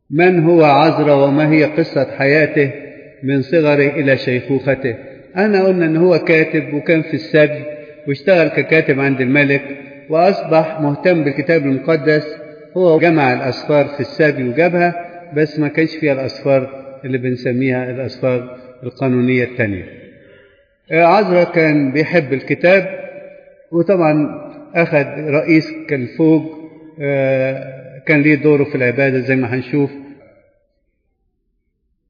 من هو عذرا وما هي قصة حياته من صغره إلى شيخوخته أنا قلنا أن هو كاتب وكان في السجن واشتغل ككاتب عند الملك وأصبح مهتم بالكتاب المقدس هو جمع الأسفار في السجن وجابها بس ما كانش فيها الأسفار اللي بنسميها الأسفار القانونية الثانية عذرا كان بيحب الكتاب وطبعا أخذ رئيس كالفوج كان ليه دوره في العبادة زي ما هنشوف